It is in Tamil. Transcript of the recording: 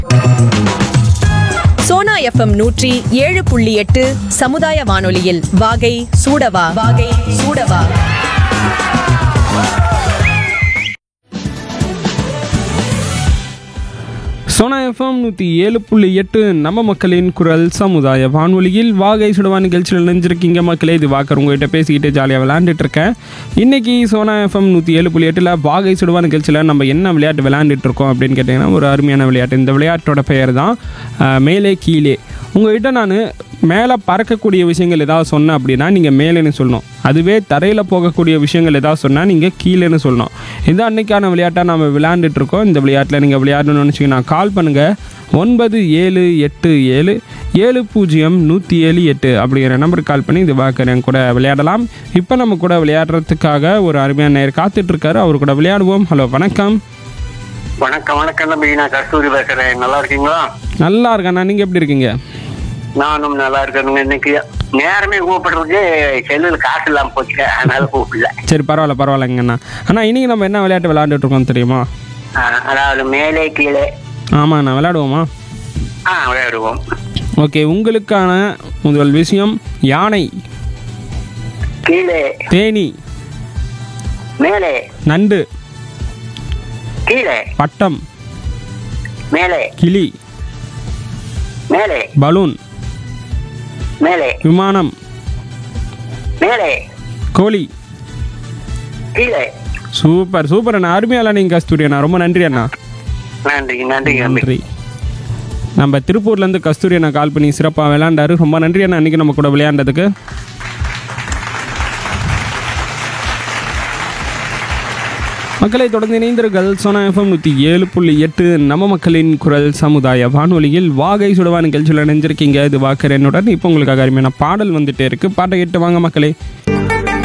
சோனா எஃப்எம் நூற்றி ஏழு புள்ளி எட்டு சமுதாய வானொலியில் வாகை சூடவா வாகை சூடவா சோனா எஃப்எம் நூற்றி ஏழு புள்ளி எட்டு நம்ம மக்களின் குரல் சமுதாய வானொலியில் வாகை சுடவா நிகழ்ச்சியில் நினைஞ்சிருக்கீங்க மக்களே இது வாக்கர் உங்ககிட்ட பேசிக்கிட்டு ஜாலியாக விளையாண்டுட்டு இருக்கேன் இன்னைக்கு சோனா எஃப்எம் நூற்றி ஏழு புள்ளி எட்டில் வாகை சுடவா நிகழ்ச்சியில் நம்ம என்ன விளையாட்டு விளையாண்டுட்டு இருக்கோம் அப்படின்னு கேட்டிங்கன்னா ஒரு அருமையான விளையாட்டு இந்த விளையாட்டோட பெயர் தான் அஹ், மேலே கீழே உங்ககிட்ட நான் மேலே பறக்கக்கூடிய விஷயங்கள் ஏதாவது சொன்னேன் அப்படின்னா நீங்கள் மேலேன்னு சொல்லணும் அதுவே தரையில் போகக்கூடிய விஷயங்கள் ஏதாவது சொன்னால் நீங்கள் கீழேன்னு சொல்லணும் இது அன்னைக்கான விளையாட்டாக நம்ம விளையாண்டுட்டு இருக்கோம் இந்த விளையாட்டில் நீங்கள் விளையாடணும்னு நினச்சிங்கன்னா கால் பண்ணுங்கள் ஒன்பது ஏழு எட்டு ஏழு ஏழு பூஜ்ஜியம் நூற்றி ஏழு எட்டு அப்படிங்கிற நம்பருக்கு கால் பண்ணி இது பார்க்குறேன் கூட விளையாடலாம் இப்போ நம்ம கூட விளையாடுறதுக்காக ஒரு அருமையான நேர் காத்துட்ருக்காரு அவர் கூட விளையாடுவோம் ஹலோ வணக்கம் வணக்கம் வணக்கம் தம்பி நான் கஸ்தூரி பேசுறேன் நல்லா இருக்கீங்களா நல்லா இருக்கேண்ணா நீங்கள் எப்படி இருக்கீங்க நானும் நல்லா இருக்கேனுங்க இன்னைக்கு நேரமே கூப்பிடுறதுக்கு செல்லுல காசு இல்லாம போச்சு அதனால கூப்பிடல சரி பரவாயில்ல பரவாயில்லைங்கண்ணா அண்ணா இன்றைக்கி நம்ம என்ன விளையாட்டு விளையாண்டுட்டு இருக்கோம் தெரியுமா ஆஹ், அதாவது மேலே கீழே ஆமாண்ணா விளையாடுவோமா ஆ விளையாடுவோம் ஓகே உங்களுக்கான முதல் விஷயம் யானை கீழே தேனி மேலே நண்டு கீழே பட்டம் மேலே கிளி மேலே பலூன் மேலே விமானம் மேலே கோழி கீழே சூப்பர் சூப்பர் அண்ணா அருமையால நீங்கள் கஸ்தூரி அண்ணா ரொம்ப நன்றி அண்ணா நன்றி நன்றி தம்பி நன்றி நம்ம திருப்பூர்லேருந்து கஸ்தூரி அண்ணா கால் பண்ணி சிறப்பாக விளையாண்டாரு ரொம்ப நன்றி அண்ணா அன்றைக்கி நம்ம கூட விளையாண்டதுக்கு மக்களை தொடர்ந்து இணைந்தீர்கள் சோனா எஃப்எம் நூற்றி ஏழு புள்ளி எட்டு நம்ம மக்களின் குரல் சமுதாய வானொலியில் வாகை சுடவா நிகழ்ச்சியில் இணைஞ்சிருக்கீங்க இது வாக்கர் என்னுடன் இப்போ உங்களுக்காக அருமையான பாடல் வந்துட்டே இருக்கு பாட்டை கேட்டு வாங்க மக்களே